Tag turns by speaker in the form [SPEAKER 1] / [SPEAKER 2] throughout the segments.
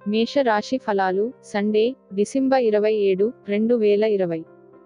[SPEAKER 1] మేష రాశి ఫలాలు సండే డిసెంబర్ ఇరవై ఏడు రెండు వేల ఇరవై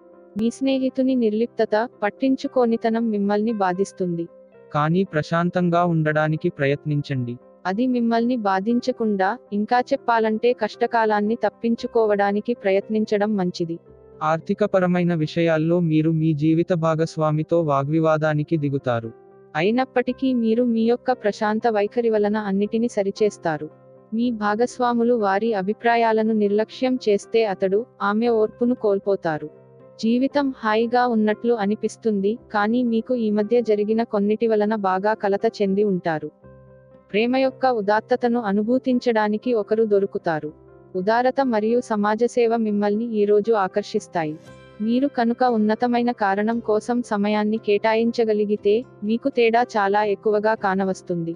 [SPEAKER 1] మీ స్నేహితుని నిర్లిప్తత పట్టించుకోనితనం మిమ్మల్ని బాధిస్తుంది
[SPEAKER 2] కానీ ప్రశాంతంగా ఉండడానికి ప్రయత్నించండి
[SPEAKER 1] అది మిమ్మల్ని బాధించకుండా ఇంకా చెప్పాలంటే కష్టకాలాన్ని తప్పించుకోవడానికి ప్రయత్నించడం మంచిది
[SPEAKER 2] ఆర్థికపరమైన విషయాల్లో మీరు మీ జీవిత భాగస్వామితో వాగ్వివాదానికి దిగుతారు
[SPEAKER 1] అయినప్పటికీ మీరు మీ యొక్క ప్రశాంత వైఖరి వలన అన్నిటిని సరిచేస్తారు మీ భాగస్వాములు వారి అభిప్రాయాలను నిర్లక్ష్యం చేస్తే అతడు ఆమె ఓర్పును కోల్పోతారు జీవితం హాయిగా ఉన్నట్లు అనిపిస్తుంది కానీ మీకు ఈ మధ్య జరిగిన కొన్నిటి వలన బాగా కలత చెంది ఉంటారు ప్రేమ యొక్క ఉదాత్తతను అనుభూతించడానికి ఒకరు దొరుకుతారు ఉదారత మరియు సమాజ సేవ మిమ్మల్ని ఈ రోజు ఆకర్షిస్తాయి మీరు కనుక ఉన్నతమైన కారణం కోసం సమయాన్ని కేటాయించగలిగితే మీకు తేడా చాలా ఎక్కువగా కానవస్తుంది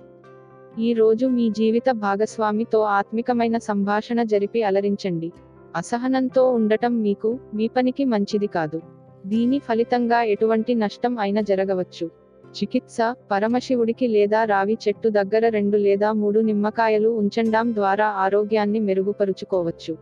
[SPEAKER 1] ఈ రోజు మీ జీవిత భాగస్వామితో ఆత్మికమైన సంభాషణ జరిపి అలరించండి అసహనంతో ఉండటం మీకు మీ పనికి మంచిది కాదు దీని ఫలితంగా ఎటువంటి నష్టం అయినా జరగవచ్చు చికిత్స పరమశివుడికి లేదా రావి చెట్టు దగ్గర రెండు లేదా మూడు నిమ్మకాయలు ఉంచండం ద్వారా ఆరోగ్యాన్ని మెరుగుపరుచుకోవచ్చు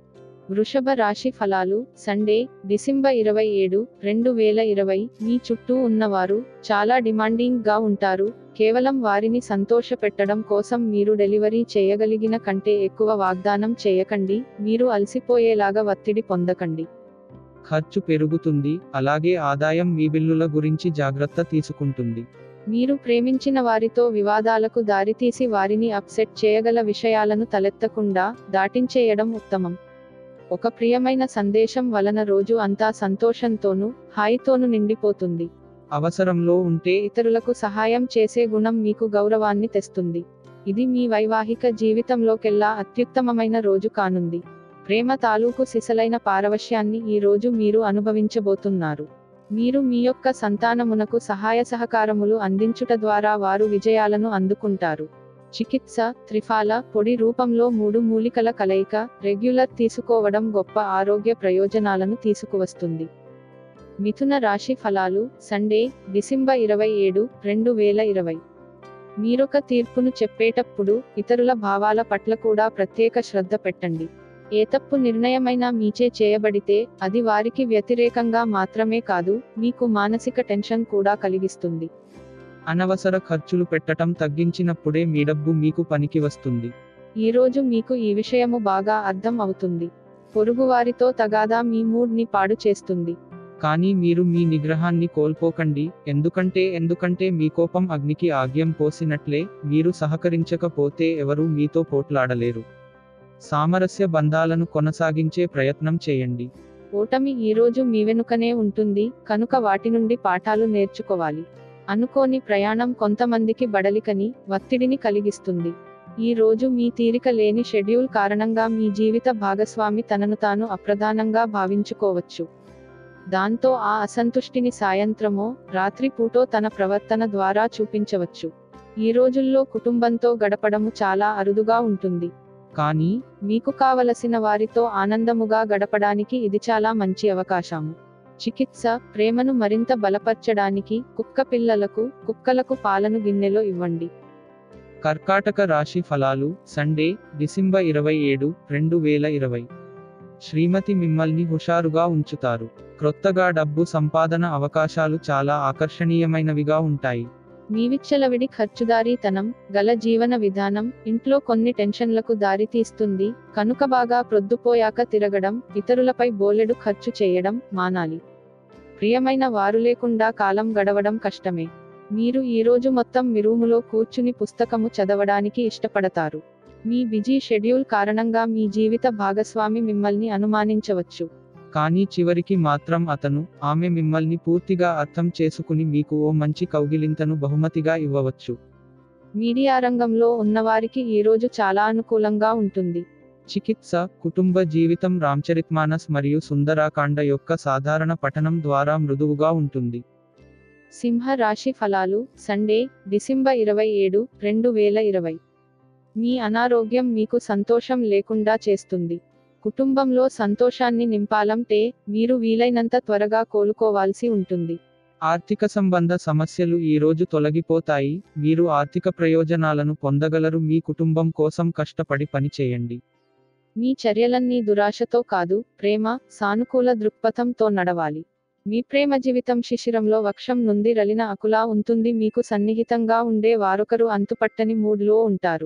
[SPEAKER 1] వృషభ రాశి ఫలాలు సండే డిసెంబర్ ఇరవై ఏడు రెండు వేల ఇరవై మీ చుట్టూ ఉన్నవారు చాలా డిమాండింగ్ గా ఉంటారు కేవలం వారిని సంతోషపెట్టడం కోసం మీరు డెలివరీ చేయగలిగిన కంటే ఎక్కువ వాగ్దానం చేయకండి మీరు అలసిపోయేలాగా ఒత్తిడి పొందకండి
[SPEAKER 2] ఖర్చు పెరుగుతుంది అలాగే ఆదాయం మీ బిల్లుల గురించి జాగ్రత్త తీసుకుంటుంది
[SPEAKER 1] మీరు ప్రేమించిన వారితో వివాదాలకు దారితీసి వారిని అప్సెట్ చేయగల విషయాలను తలెత్తకుండా దాటించేయడం ఉత్తమం ఒక ప్రియమైన సందేశం వలన రోజు అంతా సంతోషంతోనూ హాయితోనూ నిండిపోతుంది
[SPEAKER 2] అవసరంలో ఉంటే
[SPEAKER 1] ఇతరులకు సహాయం చేసే గుణం మీకు గౌరవాన్ని తెస్తుంది ఇది మీ వైవాహిక జీవితంలోకెల్లా అత్యుత్తమమైన రోజు కానుంది ప్రేమ తాలూకు సిసలైన పారవశ్యాన్ని ఈ రోజు మీరు అనుభవించబోతున్నారు మీరు మీ యొక్క సంతానమునకు సహాయ సహకారములు అందించుట ద్వారా వారు విజయాలను అందుకుంటారు చికిత్స త్రిఫాల పొడి రూపంలో మూడు మూలికల కలయిక రెగ్యులర్ తీసుకోవడం గొప్ప ఆరోగ్య ప్రయోజనాలను తీసుకువస్తుంది మిథున రాశి ఫలాలు సండే డిసెంబర్ ఇరవై ఏడు రెండు వేల ఇరవై మీరొక తీర్పును చెప్పేటప్పుడు ఇతరుల భావాల పట్ల కూడా ప్రత్యేక శ్రద్ధ పెట్టండి ఏ తప్పు నిర్ణయమైనా మీచే చేయబడితే అది వారికి వ్యతిరేకంగా మాత్రమే కాదు మీకు మానసిక టెన్షన్ కూడా కలిగిస్తుంది
[SPEAKER 2] అనవసర ఖర్చులు పెట్టటం తగ్గించినప్పుడే మీ డబ్బు మీకు పనికి వస్తుంది
[SPEAKER 1] ఈ రోజు మీకు ఈ విషయము బాగా అర్థం అవుతుంది పొరుగువారితో తగాదా మీ మూడ్ ని పాడు చేస్తుంది
[SPEAKER 2] కానీ మీరు మీ నిగ్రహాన్ని కోల్పోకండి ఎందుకంటే ఎందుకంటే మీ కోపం అగ్నికి ఆగ్యం పోసినట్లే మీరు సహకరించకపోతే ఎవరూ మీతో పోట్లాడలేరు సామరస్య బంధాలను కొనసాగించే ప్రయత్నం చేయండి
[SPEAKER 1] ఓటమి ఈ రోజు మీ వెనుకనే ఉంటుంది కనుక వాటి నుండి పాఠాలు నేర్చుకోవాలి అనుకోని ప్రయాణం కొంతమందికి బడలికని ఒత్తిడిని కలిగిస్తుంది ఈ రోజు మీ తీరిక లేని షెడ్యూల్ కారణంగా మీ జీవిత భాగస్వామి తనను తాను అప్రధానంగా భావించుకోవచ్చు దాంతో ఆ అసంతుష్టిని సాయంత్రమో రాత్రిపూటో తన ప్రవర్తన ద్వారా చూపించవచ్చు ఈ రోజుల్లో కుటుంబంతో గడపడము చాలా అరుదుగా ఉంటుంది
[SPEAKER 2] కానీ
[SPEAKER 1] మీకు కావలసిన వారితో ఆనందముగా గడపడానికి ఇది చాలా మంచి అవకాశము చికిత్స ప్రేమను మరింత బలపర్చడానికి కుక్క పిల్లలకు కుక్కలకు పాలను గిన్నెలో ఇవ్వండి
[SPEAKER 2] కర్కాటక రాశి ఫలాలు సండే డిసెంబర్ ఇరవై ఏడు రెండు వేల ఇరవై శ్రీమతి మిమ్మల్ని హుషారుగా ఉంచుతారు క్రొత్తగా డబ్బు సంపాదన అవకాశాలు చాలా ఆకర్షణీయమైనవిగా ఉంటాయి
[SPEAKER 1] మీ విచ్చలవిడి ఖర్చుదారీతనం గల జీవన విధానం ఇంట్లో కొన్ని టెన్షన్లకు దారితీస్తుంది కనుక బాగా ప్రొద్దుపోయాక తిరగడం ఇతరులపై బోలెడు ఖర్చు చేయడం మానాలి ప్రియమైన వారు లేకుండా కాలం గడవడం కష్టమే మీరు ఈ రోజు మొత్తం మీ రూములో కూర్చుని పుస్తకము చదవడానికి ఇష్టపడతారు మీ బిజీ షెడ్యూల్ కారణంగా మీ జీవిత భాగస్వామి మిమ్మల్ని అనుమానించవచ్చు
[SPEAKER 2] కానీ చివరికి మాత్రం అతను ఆమె మిమ్మల్ని పూర్తిగా అర్థం చేసుకుని మీకు ఓ మంచి కౌగిలింతను బహుమతిగా ఇవ్వవచ్చు
[SPEAKER 1] మీడియా రంగంలో ఉన్నవారికి ఈ రోజు చాలా అనుకూలంగా ఉంటుంది
[SPEAKER 2] చికిత్స కుటుంబ జీవితం రామ్చరిత్మానస్ మరియు సుందరాకాండ యొక్క సాధారణ పఠనం ద్వారా మృదువుగా ఉంటుంది
[SPEAKER 1] సింహ రాశి ఫలాలు సండే డిసెంబర్ ఇరవై ఏడు రెండు వేల ఇరవై మీ అనారోగ్యం మీకు సంతోషం లేకుండా చేస్తుంది కుటుంబంలో సంతోషాన్ని నింపాలంటే మీరు వీలైనంత త్వరగా కోలుకోవాల్సి ఉంటుంది
[SPEAKER 2] ఆర్థిక సంబంధ సమస్యలు ఈ రోజు తొలగిపోతాయి మీరు ఆర్థిక ప్రయోజనాలను పొందగలరు మీ కుటుంబం కోసం కష్టపడి పని చేయండి
[SPEAKER 1] మీ చర్యలన్నీ దురాశతో కాదు ప్రేమ సానుకూల దృక్పథంతో నడవాలి మీ ప్రేమ జీవితం శిశిరంలో వక్షం నుండి రలిన అకులా ఉంటుంది మీకు సన్నిహితంగా ఉండే వారొకరు అంతుపట్టని మూడ్లో ఉంటారు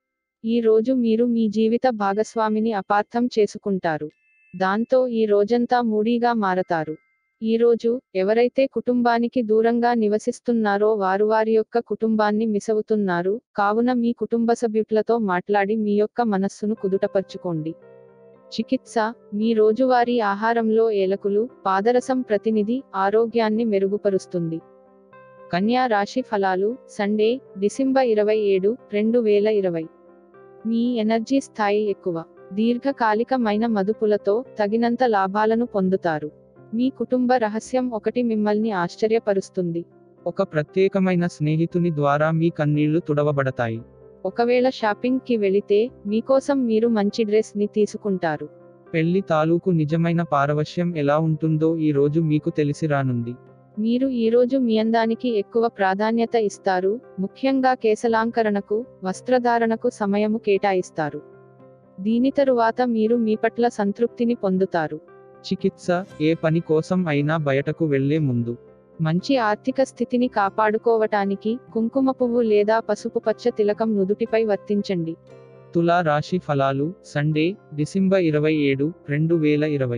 [SPEAKER 1] ఈ రోజు మీరు మీ జీవిత భాగస్వామిని అపార్థం చేసుకుంటారు దాంతో ఈ రోజంతా మూడీగా మారతారు ఈ రోజు ఎవరైతే కుటుంబానికి దూరంగా నివసిస్తున్నారో వారు వారి యొక్క కుటుంబాన్ని మిసవుతున్నారు కావున మీ కుటుంబ సభ్యులతో మాట్లాడి మీ యొక్క మనస్సును కుదుటపరుచుకోండి చికిత్స మీ రోజువారీ ఆహారంలో ఏలకులు పాదరసం ప్రతినిధి ఆరోగ్యాన్ని మెరుగుపరుస్తుంది కన్యా రాశి ఫలాలు సండే డిసెంబర్ ఇరవై ఏడు రెండు వేల ఇరవై మీ ఎనర్జీ స్థాయి ఎక్కువ దీర్ఘకాలికమైన మదుపులతో తగినంత లాభాలను పొందుతారు మీ కుటుంబ రహస్యం ఒకటి మిమ్మల్ని ఆశ్చర్యపరుస్తుంది
[SPEAKER 2] ఒక ప్రత్యేకమైన స్నేహితుని ద్వారా మీ కన్నీళ్లు తుడవబడతాయి
[SPEAKER 1] ఒకవేళ షాపింగ్ కి వెళితే మీకోసం మీరు మంచి డ్రెస్ ని తీసుకుంటారు
[SPEAKER 2] పెళ్లి తాలూకు నిజమైన పారవశ్యం ఎలా ఉంటుందో ఈ రోజు మీకు తెలిసి రానుంది
[SPEAKER 1] మీరు ఈ రోజు మీ అందానికి ఎక్కువ ప్రాధాన్యత ఇస్తారు ముఖ్యంగా కేశలాంకరణకు వస్త్రధారణకు సమయము కేటాయిస్తారు దీని తరువాత మీరు మీ పట్ల సంతృప్తిని పొందుతారు
[SPEAKER 2] చికిత్స ఏ పని కోసం అయినా బయటకు వెళ్లే ముందు
[SPEAKER 1] మంచి ఆర్థిక స్థితిని కాపాడుకోవటానికి కుంకుమ పువ్వు లేదా పసుపు పచ్చ తిలకం నుదుటిపై వర్తించండి
[SPEAKER 2] తులా రాశి ఫలాలు సండే డిసెంబర్ ఇరవై ఏడు రెండు వేల ఇరవై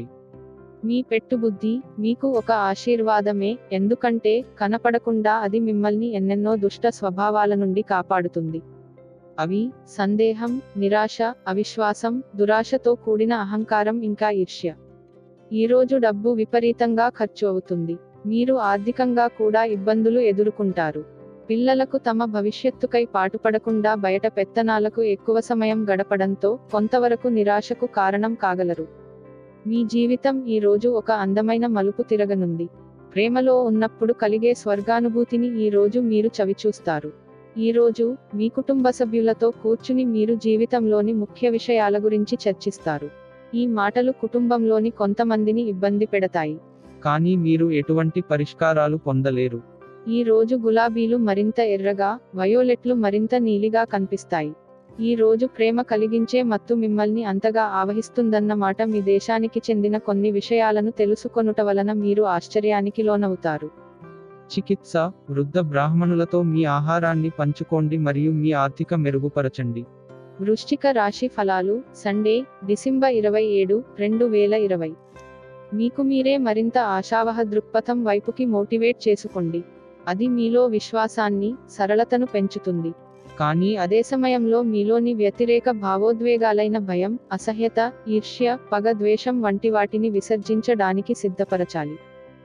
[SPEAKER 1] మీ పెట్టుబుద్ధి మీకు ఒక ఆశీర్వాదమే ఎందుకంటే కనపడకుండా అది మిమ్మల్ని ఎన్నెన్నో దుష్ట స్వభావాల నుండి కాపాడుతుంది అవి సందేహం నిరాశ అవిశ్వాసం దురాశతో కూడిన అహంకారం ఇంకా ఈర్ష్య ఈరోజు డబ్బు విపరీతంగా ఖర్చు అవుతుంది మీరు ఆర్థికంగా కూడా ఇబ్బందులు ఎదుర్కొంటారు పిల్లలకు తమ భవిష్యత్తుకై పాటుపడకుండా బయట పెత్తనాలకు ఎక్కువ సమయం గడపడంతో కొంతవరకు నిరాశకు కారణం కాగలరు మీ జీవితం ఈ రోజు ఒక అందమైన మలుపు తిరగనుంది ప్రేమలో ఉన్నప్పుడు కలిగే స్వర్గానుభూతిని ఈ రోజు మీరు చవిచూస్తారు ఈ రోజు మీ కుటుంబ సభ్యులతో కూర్చుని మీరు జీవితంలోని ముఖ్య విషయాల గురించి చర్చిస్తారు ఈ మాటలు కుటుంబంలోని కొంతమందిని ఇబ్బంది పెడతాయి
[SPEAKER 2] కానీ మీరు ఎటువంటి పరిష్కారాలు పొందలేరు
[SPEAKER 1] ఈ రోజు గులాబీలు మరింత ఎర్రగా వయోలెట్లు మరింత నీలిగా కనిపిస్తాయి ఈ రోజు ప్రేమ కలిగించే మత్తు మిమ్మల్ని అంతగా ఆవహిస్తుందన్నమాట మీ దేశానికి చెందిన కొన్ని విషయాలను తెలుసుకొనుట వలన మీరు ఆశ్చర్యానికి లోనవుతారు
[SPEAKER 2] చికిత్స వృద్ధ బ్రాహ్మణులతో మీ ఆహారాన్ని పంచుకోండి మరియు మీ ఆర్థిక మెరుగుపరచండి
[SPEAKER 1] వృశ్చిక రాశి ఫలాలు సండే డిసెంబర్ ఇరవై ఏడు రెండు వేల ఇరవై మీకు మీరే మరింత ఆశావహ దృక్పథం వైపుకి మోటివేట్ చేసుకోండి అది మీలో విశ్వాసాన్ని సరళతను పెంచుతుంది
[SPEAKER 2] కానీ
[SPEAKER 1] అదే సమయంలో మీలోని వ్యతిరేక భావోద్వేగాలైన భయం అసహ్యత ఈర్ష్య పగ ద్వేషం వంటి వాటిని విసర్జించడానికి సిద్ధపరచాలి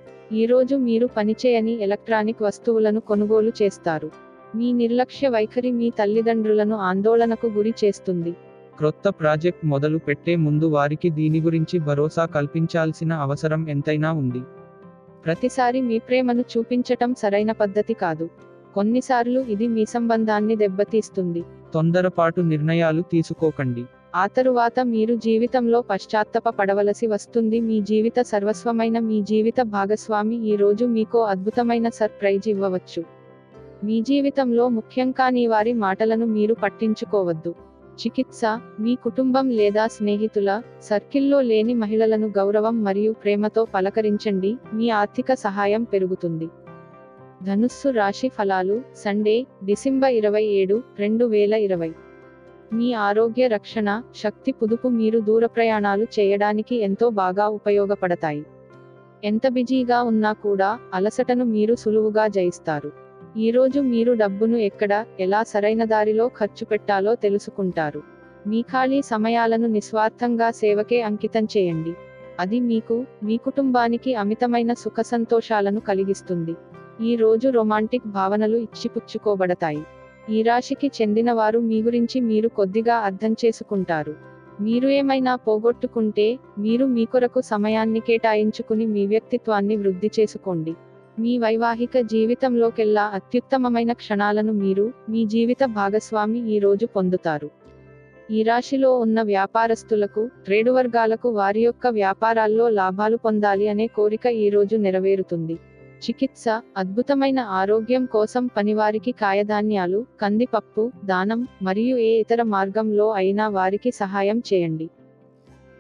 [SPEAKER 1] ఈరోజు మీరు పనిచేయని ఎలక్ట్రానిక్ వస్తువులను కొనుగోలు చేస్తారు మీ నిర్లక్ష్య వైఖరి మీ తల్లిదండ్రులను ఆందోళనకు గురి చేస్తుంది
[SPEAKER 2] క్రొత్త ప్రాజెక్ట్ మొదలు పెట్టే ముందు వారికి దీని గురించి భరోసా కల్పించాల్సిన అవసరం ఎంతైనా ఉంది
[SPEAKER 1] ప్రతిసారి మీ ప్రేమను చూపించటం సరైన పద్ధతి కాదు కొన్నిసార్లు ఇది మీ సంబంధాన్ని దెబ్బతీస్తుంది
[SPEAKER 2] తొందరపాటు నిర్ణయాలు తీసుకోకండి
[SPEAKER 1] ఆ తరువాత మీరు జీవితంలో పశ్చాత్తప పడవలసి వస్తుంది మీ జీవిత సర్వస్వమైన మీ జీవిత భాగస్వామి ఈ రోజు మీకో అద్భుతమైన సర్ప్రైజ్ ఇవ్వవచ్చు మీ జీవితంలో ముఖ్యం కాని వారి మాటలను మీరు పట్టించుకోవద్దు చికిత్స మీ కుటుంబం లేదా స్నేహితుల సర్కిల్లో లేని మహిళలను గౌరవం మరియు ప్రేమతో పలకరించండి మీ ఆర్థిక సహాయం పెరుగుతుంది ధనుస్సు రాశి ఫలాలు సండే డిసెంబర్ ఇరవై ఏడు రెండు వేల ఇరవై మీ ఆరోగ్య రక్షణ శక్తి పుదుపు మీరు దూర ప్రయాణాలు చేయడానికి ఎంతో బాగా ఉపయోగపడతాయి ఎంత బిజీగా ఉన్నా కూడా అలసటను మీరు సులువుగా జయిస్తారు ఈ రోజు మీరు డబ్బును ఎక్కడ ఎలా సరైన దారిలో ఖర్చు పెట్టాలో తెలుసుకుంటారు మీ ఖాళీ సమయాలను నిస్వార్థంగా సేవకే అంకితం చేయండి అది మీకు మీ కుటుంబానికి అమితమైన సుఖ సంతోషాలను కలిగిస్తుంది ఈ రోజు రొమాంటిక్ భావనలు ఇచ్చిపుచ్చుకోబడతాయి ఈ రాశికి చెందిన వారు మీ గురించి మీరు కొద్దిగా అర్థం చేసుకుంటారు మీరు ఏమైనా పోగొట్టుకుంటే మీరు మీ కొరకు సమయాన్ని కేటాయించుకుని మీ వ్యక్తిత్వాన్ని వృద్ధి చేసుకోండి మీ వైవాహిక జీవితంలోకెల్లా అత్యుత్తమమైన క్షణాలను మీరు మీ జీవిత భాగస్వామి ఈ రోజు పొందుతారు ఈ రాశిలో ఉన్న వ్యాపారస్తులకు ట్రేడు వర్గాలకు వారి యొక్క వ్యాపారాల్లో లాభాలు పొందాలి అనే కోరిక ఈ రోజు నెరవేరుతుంది చికిత్స అద్భుతమైన ఆరోగ్యం కోసం పనివారికి కాయధాన్యాలు కందిపప్పు దానం మరియు ఏ ఇతర మార్గంలో అయినా వారికి సహాయం చేయండి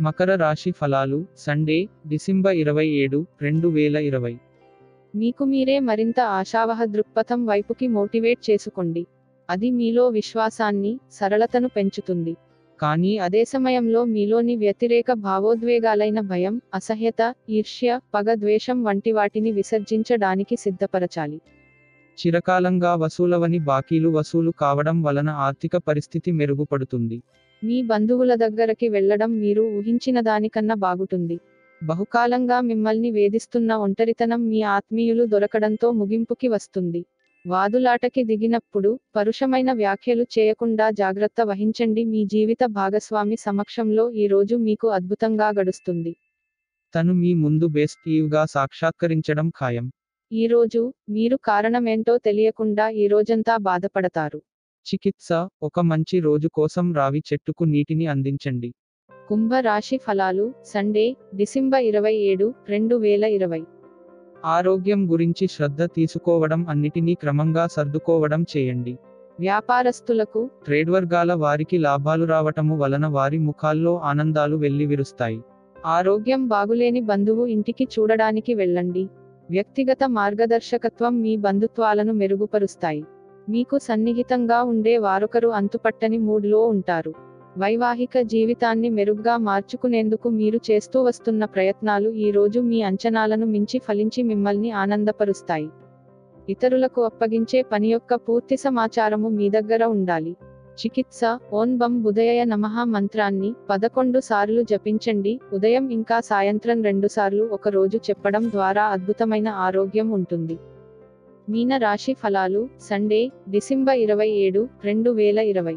[SPEAKER 2] మకర రాశి ఫలాలు సండే డిసెంబర్ ఇరవై ఏడు రెండు వేల ఇరవై
[SPEAKER 1] మీకు మీరే మరింత ఆశావహ దృక్పథం వైపుకి మోటివేట్ చేసుకోండి అది మీలో విశ్వాసాన్ని సరళతను పెంచుతుంది
[SPEAKER 2] కానీ
[SPEAKER 1] అదే సమయంలో మీలోని వ్యతిరేక భావోద్వేగాలైన భయం అసహ్యత ఈర్ష్య పగ ద్వేషం వంటి వాటిని విసర్జించడానికి సిద్ధపరచాలి
[SPEAKER 2] చిరకాలంగా వసూలవని బాకీలు వసూలు కావడం వలన ఆర్థిక పరిస్థితి మెరుగుపడుతుంది
[SPEAKER 1] మీ బంధువుల దగ్గరకి వెళ్ళడం మీరు ఊహించిన దానికన్నా బాగుంటుంది బహుకాలంగా మిమ్మల్ని వేధిస్తున్న ఒంటరితనం మీ ఆత్మీయులు దొరకడంతో ముగింపుకి వస్తుంది వాదులాటకి దిగినప్పుడు పరుషమైన వ్యాఖ్యలు చేయకుండా జాగ్రత్త వహించండి మీ జీవిత భాగస్వామి సమక్షంలో ఈ రోజు మీకు అద్భుతంగా గడుస్తుంది
[SPEAKER 2] తను మీ ముందు బెస్ట్ ఈవ్గా సాక్షాత్కరించడం ఖాయం
[SPEAKER 1] ఈ రోజు మీరు కారణమేంటో తెలియకుండా ఈ రోజంతా బాధపడతారు
[SPEAKER 2] చికిత్స ఒక మంచి రోజు కోసం రావి చెట్టుకు నీటిని అందించండి
[SPEAKER 1] కుంభ రాశి ఫలాలు సండే డిసెంబర్ ఇరవై ఏడు రెండు వేల ఇరవై
[SPEAKER 2] ఆరోగ్యం గురించి శ్రద్ధ తీసుకోవడం అన్నిటినీ క్రమంగా సర్దుకోవడం చేయండి
[SPEAKER 1] వ్యాపారస్తులకు
[SPEAKER 2] ట్రేడ్ వర్గాల వారికి లాభాలు రావటము వలన వారి ముఖాల్లో ఆనందాలు వెల్లివిరుస్తాయి
[SPEAKER 1] ఆరోగ్యం బాగులేని బంధువు ఇంటికి చూడడానికి వెళ్ళండి వ్యక్తిగత మార్గదర్శకత్వం మీ బంధుత్వాలను మెరుగుపరుస్తాయి మీకు సన్నిహితంగా ఉండే వారొకరు అంతుపట్టని మూడ్లో ఉంటారు వైవాహిక జీవితాన్ని మెరుగ్గా మార్చుకునేందుకు మీరు చేస్తూ వస్తున్న ప్రయత్నాలు ఈ రోజు మీ అంచనాలను మించి ఫలించి మిమ్మల్ని ఆనందపరుస్తాయి ఇతరులకు అప్పగించే పని యొక్క పూర్తి సమాచారము మీ దగ్గర ఉండాలి చికిత్స ఓం బం బుధయ నమః మంత్రాన్ని పదకొండు సార్లు జపించండి ఉదయం ఇంకా సాయంత్రం రెండుసార్లు ఒక రోజు చెప్పడం ద్వారా అద్భుతమైన ఆరోగ్యం ఉంటుంది మీన రాశి ఫలాలు సండే డిసెంబర్ ఇరవై ఏడు రెండు వేల ఇరవై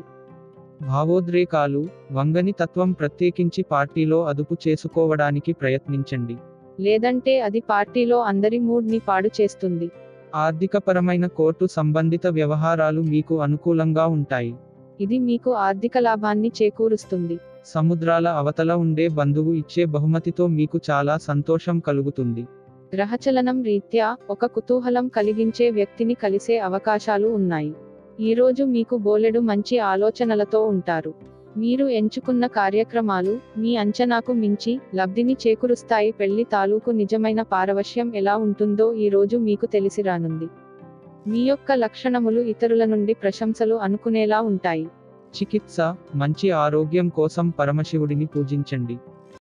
[SPEAKER 2] భావోద్రేకాలు వంగని తత్వం ప్రత్యేకించి పార్టీలో అదుపు చేసుకోవడానికి ప్రయత్నించండి
[SPEAKER 1] లేదంటే అది పార్టీలో అందరి మూడ్ని పాడు చేస్తుంది
[SPEAKER 2] ఆర్థికపరమైన కోర్టు సంబంధిత వ్యవహారాలు మీకు అనుకూలంగా ఉంటాయి
[SPEAKER 1] ఇది మీకు ఆర్థిక లాభాన్ని చేకూరుస్తుంది
[SPEAKER 2] సముద్రాల అవతల ఉండే బంధువు ఇచ్చే బహుమతితో మీకు చాలా సంతోషం కలుగుతుంది
[SPEAKER 1] గ్రహచలనం రీత్యా ఒక కుతూహలం కలిగించే వ్యక్తిని కలిసే అవకాశాలు ఉన్నాయి ఈ రోజు మీకు బోలెడు మంచి ఆలోచనలతో ఉంటారు మీరు ఎంచుకున్న కార్యక్రమాలు మీ అంచనాకు మించి లబ్ధిని చేకూరుస్తాయి పెళ్లి తాలూకు నిజమైన పారవశ్యం ఎలా ఉంటుందో ఈ రోజు మీకు తెలిసి రానుంది మీ యొక్క లక్షణములు ఇతరుల నుండి ప్రశంసలు అనుకునేలా ఉంటాయి
[SPEAKER 2] చికిత్స మంచి ఆరోగ్యం కోసం పరమశివుడిని పూజించండి